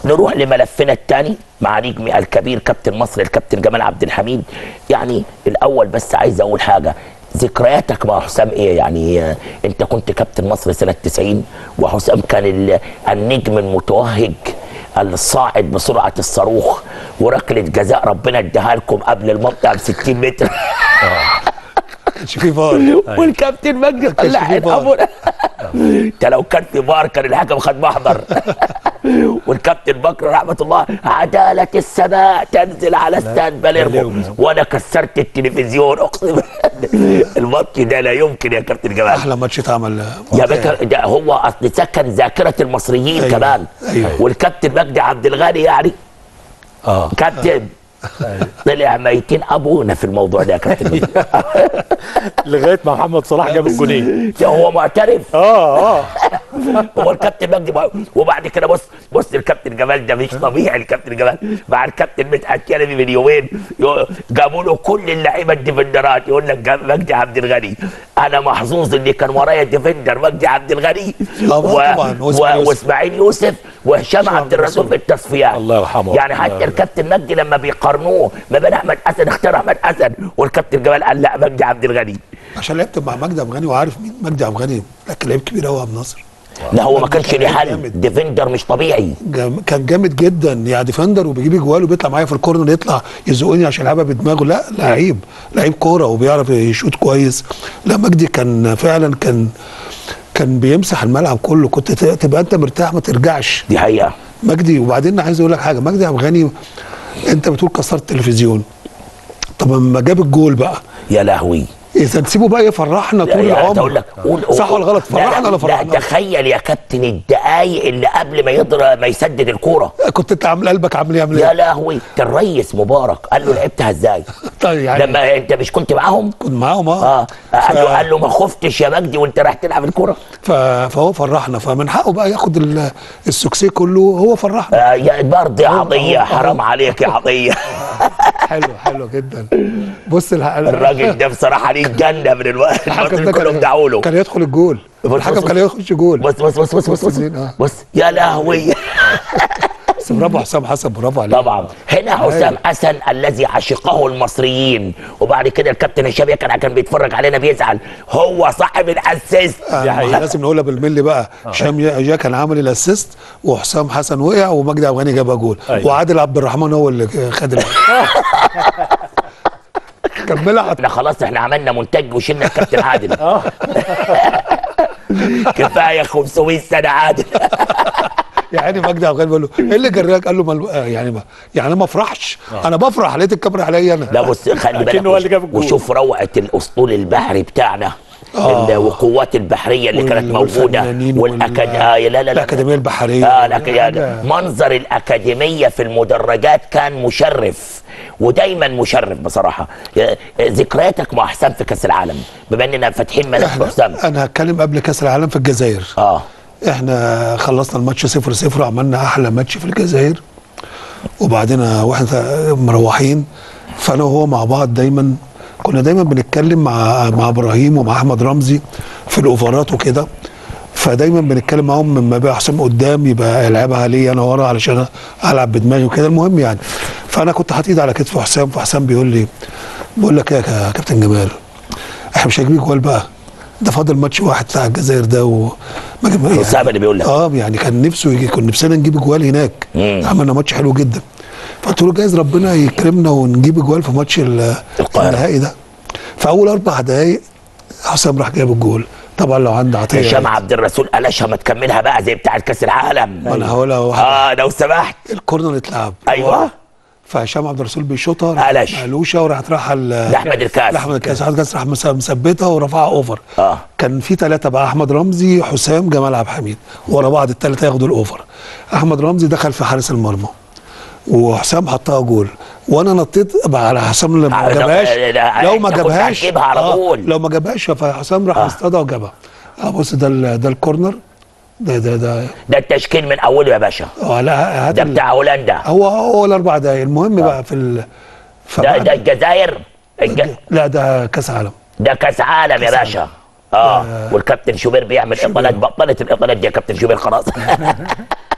نروح لملفنا الثاني مع نجمي الكبير كابتن مصر الكابتن جمال عبد الحميد يعني الاول بس عايز اقول حاجه ذكرياتك مع حسام ايه يعني آه، انت كنت كابتن مصر سنه 90 وحسام كان ال- النجم المتوهج الصاعد بسرعه الصاروخ وركله جزاء ربنا اداها لكم قبل المنطقه ب 60 متر كانش في فار والكابتن مجدي كانش طلع في فار. ابو انت لو كان في فار كان الحكم خد محضر والكابتن بكر رحمه الله عداله السماء تنزل على استاد باليرمو باليرمو. وانا كسرت التلفزيون اقسم الماتش ده لا يمكن يا كابتن جمال احلى ماتش اتعمل يا بكر ده هو اصل سكن ذاكره المصريين أيوة. كمان أيوة. والكابتن مجدي عبد الغني يعني اه كابتن طلع ميتين ابونا في الموضوع ده يا كابتن مجدي. لغايه ما محمد صلاح جاب الجونين ده هو معترف اه اه هو الكابتن مجدي بقى- وبعد كده بص بص الكابتن جمال ده مش طبيعي الكابتن جمال مع الكابتن مدحت كلمي من يومين يو- جابوا له كل اللعيبه الديفندرات يقول لك جاب مجدي عبد الغني انا محظوظ اللي كان ورايا ديفندر مجدي عبد الغني آه، و- طبعاً، و- وإسماعيل يوسف. واسماعيل يوسف وهشام عبد الرسول في التصفيات الله يرحمه. يعني حتى الكابتن مجدي لما بيقارنوه ما بين احمد حسن اختار احمد حسن والكابتن جمال قال لا مجدي عبد الغني عشان لعبت مع مجدي عبد الغني وعارف مين مجدي عبد الغني لكن لعيب كبير قوي يا ابو نصر لا هو ما كانش ليه حل جامد. ديفندر مش طبيعي جام- كان جامد جدا يعني ديفندر وبيجيب اجوال وبيطلع معايا في الكورنر يطلع يزقني عشان يلعبها بدماغه لا لعيب لعيب كوره وبيعرف يشوط كويس لا مجدي كان فعلا كان كان بيمسح الملعب كله كنت ت- تبقى انت مرتاح ما ترجعش دي حقيقه مجدي وبعدين أنا عايز اقول لك حاجه مجدي عبد الغني انت بتقول كسرت التلفزيون طب لما جاب الجول بقى يا لهوي اذا نسيبه بقى يفرحنا طول يعني العمر اقول لك قول صح ولا غلط لا، فرحنا لا، ولا لا فرحنا تخيل يا كابتن الدقايق اللي قبل ما يضرب ما يسدد الكوره كنت انت عامل قلبك عامل ايه عامل يا ايه لهوي ده الريس مبارك قال له لعبتها ازاي طيب يعني لما انت مش كنت معاهم كنت معاهم اه اه قال ف- له قال له ما خفتش يا مجدي وانت رايح تلعب الكوره ف- فهو فرحنا فمن حقه بقى ياخد ال- السكسي كله هو فرحنا آه يا برضه يا عطيه حرام عليك يا عطيه حلو حلو جدا بص الح- الراجل ده بصراحه ليه جنه من الوقت الحكم ده كلهم كان دعوا له كان يدخل الجول بص- الحكم بص- كان يخش جول بص بص بص بص بص بص, آه. بص يا لهوي بس برافو حسام حسن برافو عليه طبعا هنا حسام حسن الذي عشقه المصريين وبعد كده الكابتن هشام كان كان بيتفرج علينا بيزعل هو صاحب الاسيست آه حقيقة. لازم نقولها بالملي بقى هشام جا كان عامل الاسيست وحسام حسن وقع ومجدي عبد الغني جابها جول أيوة. وعادل عبد الرحمن هو اللي خد ال- كملها احنا خلاص احنا عملنا منتج وشلنا الكابتن عادل كفايه 500 سنه عادل يعني مجدي عبد الغني بيقول له ايه اللي جراك قال له مل... آه يعني ما يعني ما افرحش انا بفرح لقيت الكاميرا عليا انا لا بص خلي بالك أكنه هو اللي جاب الجول. وشوف روعه الاسطول البحري بتاعنا آه. ال- والقوات البحريه اللي وال- كانت موجوده والفنانين والأكاد... وال- آه لا لا لا الأكاديمية البحرية. آه الأكاديمية حاجة. منظر الاكاديميه في المدرجات كان مشرف ودايما مشرف بصراحه آه، ذكرياتك مع حسام في كاس العالم بما اننا فاتحين ملف احنا حسام انا هتكلم قبل كاس العالم في الجزائر اه احنا خلصنا الماتش 0 0 وعملنا احلى ماتش في الجزائر وبعدين واحنا مروحين فانا وهو مع بعض دايما كنا دايما بنتكلم مع مع ابراهيم ومع احمد رمزي في الاوفرات وكده فدايما بنتكلم معاهم لما يبقى حسام قدام يبقى يلعبها لي انا ورا علشان العب بدماغي وكده المهم يعني فانا كنت حاطط ايدي على كتف حسام فحسام بيقول لي بقول لك ايه يا كابتن جمال احنا مش هنجيب جوال بقى ده فاضل ماتش واحد بتاع الجزائر ده و ما جب- حسام اللي بيقول لك. اه يعني كان نفسه يجي كنا نفسنا نجيب جوال هناك مم. عملنا ماتش حلو جدا فقلت له جايز ربنا يكرمنا ونجيب جوال في ماتش ال- القاهرة. النهائي ده فاول اربع دقايق حسام راح جايب الجول طبعا لو عندي عطيه هشام عبد الرسول قلشها ما تكملها بقى زي بتاع الكاس العالم ما انا هقولها واحد اه لو سمحت الكورنر اتلعب ايوه فهشام عبد الرسول بيشوطها راح قلش. قلوشه وراحت رايحه ل- لاحمد الكاس لاحمد الكاس احمد الكاس راح مس- مثبتها ورفعها اوفر اه كان في ثلاثه بقى احمد رمزي حسام جمال عبد الحميد ورا بعض الثلاثه ياخدوا الاوفر احمد رمزي دخل في حارس المرمى وحسام حطها جول وانا نطيت بقى على حسام لما ما لا- جابهاش لا- لو ما أنت كنت جابهاش هتجيبها على طول. لو ما جابهاش فحسام راح آه. اصطادها وجابها اه بص ده ال- ده الكورنر ده ده ده ده التشكيل من اوله يا باشا اه لا هات ده ال- بتاع هولندا هو هو الاربع دقايق المهم بقى في ال ده فبعد- ده الجزائر الج... لا ده كاس عالم ده كاس عالم يا باشا اه والكابتن شوبير بيعمل اطالات بطلت الاطالات دي يا كابتن شوبير خلاص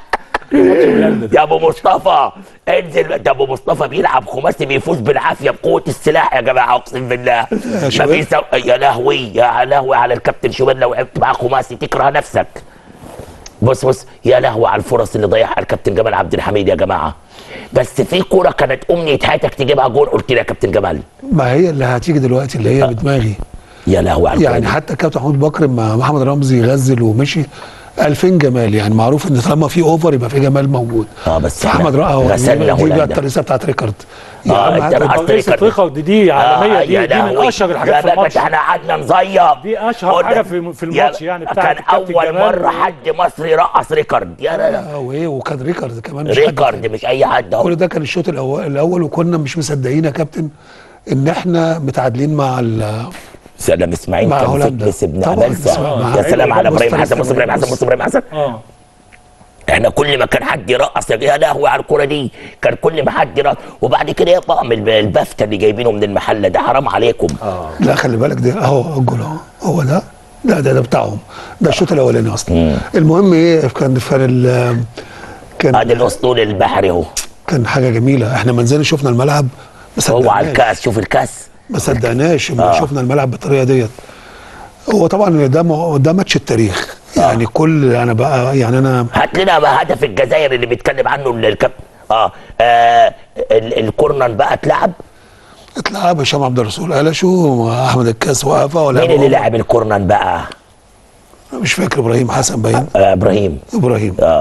ماتش هولندا ده. يا ابو مصطفى انزل ده ابو مصطفى بيلعب خماسي بيفوز بالعافيه بقوه السلاح يا جماعه اقسم بالله ما شوبير. بيسو... يا لهوي يا لهوي على الكابتن شوبير لو لعبت معاه خماسي تكره نفسك بص بص يا لهوي على الفرص اللي ضيعها الكابتن جمال عبد الحميد يا جماعه بس في كوره كانت امنيه حياتك تجيبها جول قلت لي يا كابتن جمال ما هي اللي هتيجي دلوقتي اللي هي بدماغي يا لهوي على يعني الكورة دي. حتى كابتن محمود بكر مع محمد رمزي غزل ومشي 2000 جمال يعني معروف ان طالما في اوفر يبقى في جمال موجود اه بس احمد رأى هو غسلنا دي, دي بقى هولندا. الترسه بتاعت ريكارد يا آه، عم انت هات- رأست قصه ريكارد. ريكارد دي عالميه آه، دي يا دي من لهوي. اشهر يا الحاجات في باشا الماتش احنا قعدنا نزيط دي أشهر قلنا- حاجة في- في يا- الماتش يعني بتاعت كان الكابتن اول جمال مره و- حد مصري رقص ريكارد يا لا لا آه، وايه وكان ريكارد كمان مش حد ريكارد مش اي حد اهو كل ده كان الشوط الاول الاول وكنا مش مصدقين يا كابتن ان احنا متعادلين مع ال- سلام اسماعيل مع كان هولندا. فيتنس ابن طبعاً، ابلسه اسمع- يا سلام على بص ابراهيم فريق حسن بص ابراهيم حسن بص. بص ابراهيم حسن اه احنا كل ما كان حد يرقص يا لهوي على الكوره دي كان كل ما حد يرقص وبعد كده ايه طقم الب- البافته اللي جايبينه من المحله ده حرام عليكم لا خلي بالك ده اهو الجول اهو هو ده ده ده, ده بتاعهم ده الشوط الاولاني اصلا المهم ايه كان كان ال- كان ادي الاسطول البحري اهو كان حاجه جميله احنا ما نزلنا شفنا الملعب ما هو على صدقناش الكاس شوف الكاس ما صدقناش ما آه. شفنا الملعب بالطريقه ديت هو طبعا ده م- ده ماتش التاريخ يعني كل انا بقى يعني انا هات لنا بقى هدف الجزائر اللي بيتكلم عنه الكابتن اه, آه ال- الكورنر بقى اتلعب اتلعب هشام عبد الرسول قلشه واحمد الكاس وقفه ولا مين اللي لعب الكورنر بقى مش فاكر ابراهيم حسن باين آه ابراهيم ابراهيم اه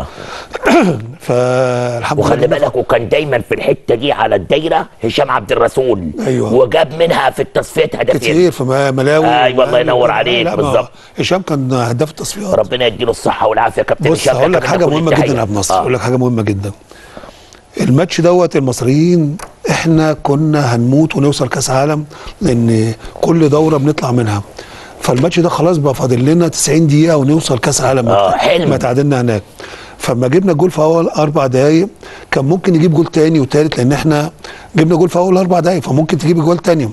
فالحمد وخلي لله بالك وكان دايما في الحته دي على الدايره هشام عبد الرسول أيوة. وجاب منها في التصفيات هدفين كتير في م- ملاوي أيوة، الله ينور عليك، لا، ما بالظبط. هشام كان هداف التصفيات ربنا يديله الصحه والعافيه يا كابتن بص هشام هقول لك كابتن حاجه كل مهمه التحية. جدا يا ابو نصر آه. هقول لك حاجه مهمه جدا الماتش دوت المصريين احنا كنا هنموت ونوصل كاس عالم لان كل دوره بنطلع منها فالماتش ده خلاص بقى فاضل لنا 90 دقيقه ونوصل كاس عالم آه، حلم. ما تعادلنا هناك فلما جبنا جول في اول اربع دقائق كان ممكن نجيب جول تاني وتالت لان احنا جبنا جول في اول اربع دقائق فممكن تجيب جول تاني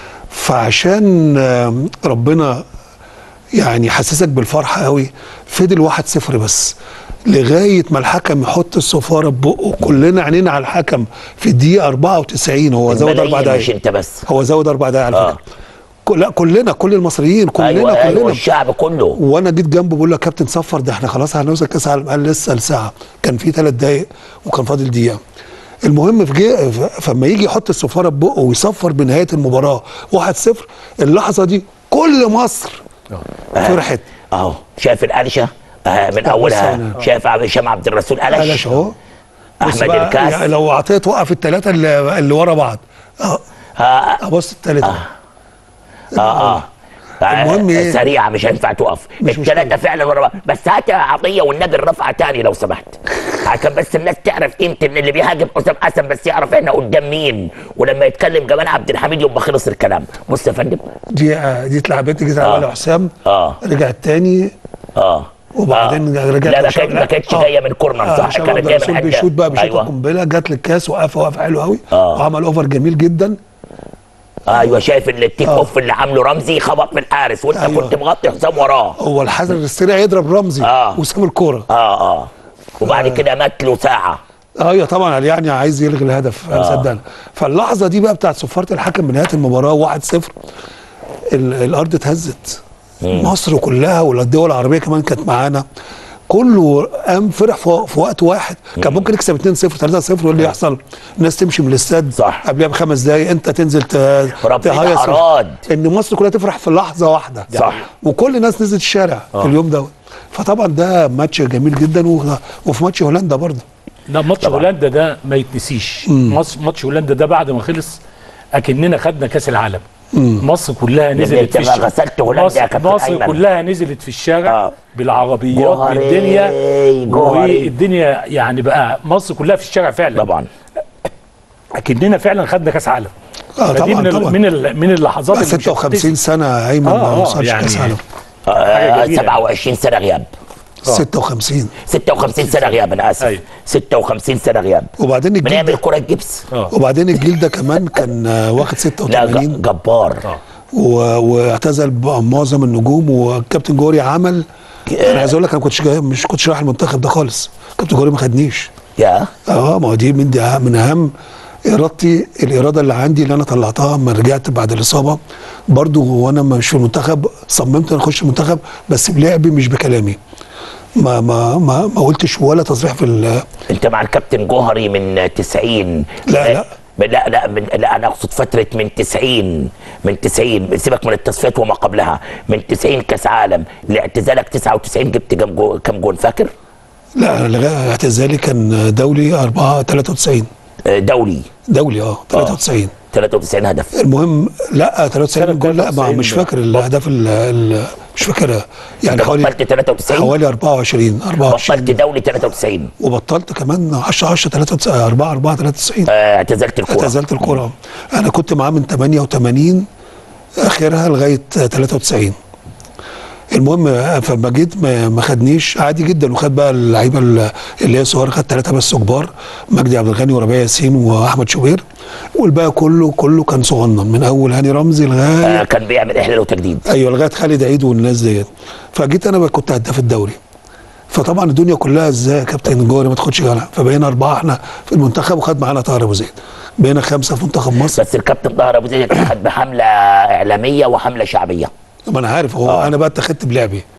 فعشان آم، ربنا يعني يحسسك بالفرحه قوي فضل واحد صفر بس لغايه ما الحكم يحط الصفاره ببقه كلنا عينينا على الحكم في الدقيقه 94 هو زود اربع الملايين مش دقائق انت بس هو زود اربع دقائق على آه. فكره كل- لا كلنا كل المصريين كلنا ايوه كلنا ايوه الشعب كله وانا جيت جنبه بقول له يا كابتن صفر ده احنا خلاص هنوصل كاس العالم قال لسه الساعه كان في ثلاث دقائق وكان فاضل دقيقه المهم في جي ف- فلما يجي يحط الصفاره ببقه ويصفر بنهايه المباراه 1-0 اللحظه دي كل مصر فرحت اهو شايف القرشه آه من بص اولها هنا. شايف هشام عبد الرسول قلش قلش اهو بص احمد بقى، الكاس يعني لو اعطيت وقف الثلاثه اللي, اللي ورا بعض اه اه ابص الثالثه اه, آه. المهم آه، إيه؟ سريعه مش هينفع تقف مش الثلاثه مشكلة. فعلا ورا بعض بس هات يا عطيه والنبي الرفعه تاني لو سمحت عشان بس الناس تعرف قيمه ان اللي بيهاجم حسام حسن بس يعرف احنا قدام مين ولما يتكلم جمال عبد الحميد يبقى خلص الكلام بص يا فندم دي آه، دي اتلعبت جت على حسام آه. رجعت تاني اه وبعدين آه. رجعت لا ما لهشام- كانت ما كانتش آه. جايه من كورنر آه، صح هشام كانت عبد جايه الرسول من حته بيشوط بقى بيشوط ايوه قنبله جت للكاس وقف وقف حلو قوي آه. وعمل اوفر جميل جدا ايوه شايف اللي التيك اوف اللي عامله رمزي خبط من الحارس وانت أيوة. كنت مغطي حسام وراه هو الحذر السريع يضرب رمزي آه. وساب الكوره اه اه وبعد كده مات له ساعه ايوه طبعا قال يعني عايز يلغي الهدف انا مصدقنا فاللحظه دي بقى بتاعت صفاره الحكم بنهايه المباراه 1-0 ال- الارض اتهزت مصر كلها والدول العربيه كمان كانت معانا كله قام فرح في في وقت واحد كان ممكن يكسب 2-0 3-0 واللي يحصل الناس تمشي من الاستاد صح. قبلها بخمس دقايق انت تنزل ت- ربنا تهيص أراد. ان مصر كلها تفرح في لحظه واحده صح. وكل الناس نزلت الشارع في اليوم دوت فطبعا ده ماتش جميل جدا و- وفي ماتش هولندا برضه لا ماتش هولندا ده ما يتنسيش ماتش ماتش هولندا ده بعد ما خلص اكننا خدنا كاس العالم مصر كلها نزلت انت في ما الشارع غسلت هولندا يا مصر, كابتن مصر أيمن. كلها نزلت في الشارع آه. بالعربيات جوهري، بالدنيا جوهري. والدنيا يعني بقى مصر كلها في الشارع فعلا طبعا اكننا فعلا خدنا كاس عالم اه فدي طبعا من ال- طبعا من ال- من اللحظات بقى اللي مش 56 هتتنسي. سنه ايمن آه، ما آه، وصلش يعني كاس عالم آه جميلة. 27 سنه غياب 56 56 سنه غياب انا اسف أيوة. 56 سنه غياب وبعدين من الجيل ايام ده الكره الجبس اه وبعدين الجيل ده كمان كان آه، واخد لا 86 ج- جبار آه. و- واعتزل ب- معظم النجوم والكابتن جوري عمل انا عايز اقول لك انا كنتش جاي مش كنتش رايح المنتخب ده خالص كابتن جوهري ما خدنيش يا اه ما هو دي من دي أهم- من اهم ارادتي الاراده اللي عندي اللي انا طلعتها لما رجعت بعد الاصابه برضو وانا مش في المنتخب صممت ان اخش المنتخب بس بلعبي مش بكلامي ما ما ما, ما قلتش ولا تصريح في ال- انت مع الكابتن جوهري من 90 لا، لا. من- لا لا من لا انا اقصد فتره من 90 من 90 سيبك من التصفيات وما قبلها من 90 كاس عالم لاعتزالك 99 جبت كم جو كم جون فاكر؟ لا لغايه اعتزالي كان دولي 4 93 آه، دولي دولي اه 93 93 هدف المهم لا 93 جول لا ما 93 مش فاكر الاهداف ال- ال- مش فاكرها يعني انت حوالي بطلت 93 حوالي 24 24 بطلت دولي 93 وبطلت كمان 10 10 93 4 4 93 آه، اعتزلت الكوره اعتزلت الكرة انا كنت معاه من 88 اخرها لغايه 93 المهم فما جيت ما ما خدنيش عادي جدا وخد بقى اللعيبه اللي هي صغار خد ثلاثه بس كبار مجدي عبد الغني وربيع ياسين واحمد شوبير والباقي كله كله كان صغنن من اول هاني رمزي لغايه آه، كان بيعمل احلال وتجديد ايوه لغايه خالد عيد والناس ديت فجيت انا بقى كنت هداف الدوري فطبعا الدنيا كلها ازاي يا كابتن جوهري ما تاخدش جنى فبقينا اربعه احنا في المنتخب وخد معانا طاهر ابو زيد بقينا خمسه في منتخب مصر بس الكابتن ظهر ابو زيد اتخذ بحمله اعلاميه وحمله شعبيه ما انا عارف هو انا بقى اتخذت بلعبي